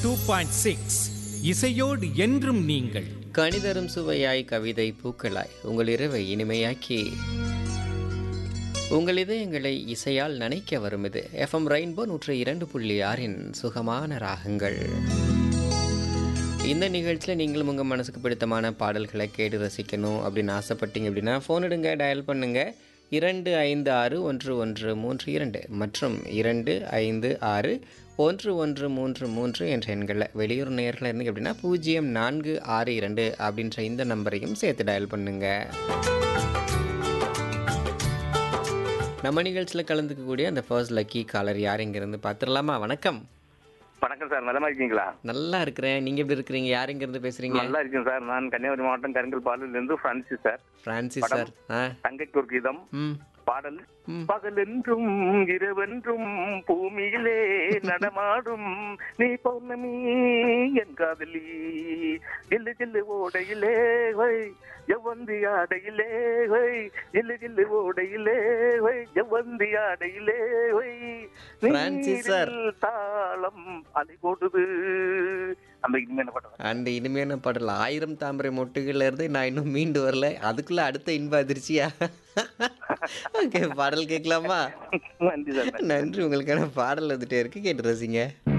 Two point six இசையோடு என்றும் நீங்கள் கணிதரும் சுவையாய் கவிதை பூக்களாய் உங்கள் இரவை இனிமையாக்கி உங்கள் இதயங்களை இசையால் நனைக்க வரும் இது எஃப்எம் ரெயின்போ நூற்றி இரண்டு புள்ளி ஆறின் சுகமான ராகங்கள் இந்த நிகழ்ச்சியில் நீங்களும் உங்கள் மனசுக்கு பிடித்தமான பாடல்களை கேட்டு ரசிக்கணும் அப்படின்னு ஆசைப்பட்டீங்க அப்படின்னா ஃபோன் எடுங்க டயல் பண்ணுங்க இரண்டு ஐந்து ஆறு ஒன்று ஒன்று மூன்று இரண்டு மற்றும் இரண்டு ஐந்து ஆறு ஒன்று ஒன்று மூன்று மூன்று என்ற எண்களில் வெளியூர் நேரில் இருந்தீங்க அப்படின்னா பூஜ்ஜியம் நான்கு ஆறு இரண்டு அப்படின்ற இந்த நம்பரையும் சேர்த்து டயல் பண்ணுங்க நம்ம நிகழ்ச்சியில் கலந்துக்கக்கூடிய அந்த ஃபர்ஸ்ட் லக்கி காலர் யார் இங்கேருந்து பார்த்துடலாமா வணக்கம் வணக்கம் சார் நலமா இருக்கீங்களா நல்லா இருக்கிறேன் நீங்க எப்படி இருக்கிறீங்க யார் இங்க இருந்து பேசுறீங்க நல்லா இருக்கேன் சார் நான் கன்னியாகுமரி மாவட்டம் கருங்கல் பாலில் இருந்து பிரான்சிஸ் சார் பிரான்சிஸ் சார் ஆ தங்கைக்கு ஒரு கீதம் ம் பாடல் ம். பகலென்றும் இரவென்றும் பூமியிலே நடமாடும் நீ பௌர்ணமி என் காதலி ஜில்லு ஜில்லு ஓடையிலே வை எவ்வந்தி ஆடையிலே வை ஜில்லு ஜில்லு ஓடையிலே வை எவ்வந்தி ஆடையிலே வை பிரான்சிஸ் சார். நீரில் தாளம் அலை போடுது அந்த இனிமே பாட்டு அந்த இனிமையான பாடல் ஆயிரம் தாமரை மொட்டுகள்ல இருந்து நான் இன்னும் மீண்டு வரல அதுக்குள்ள அடுத்த இன்ப அதிர்ச்சியா ஓகே பாடல் கேட்கலாமா நன்றி சார் நன்றி உங்களுக்கான பாடல் வந்துட்டே இருக்கு கேட்டு ரசிங்க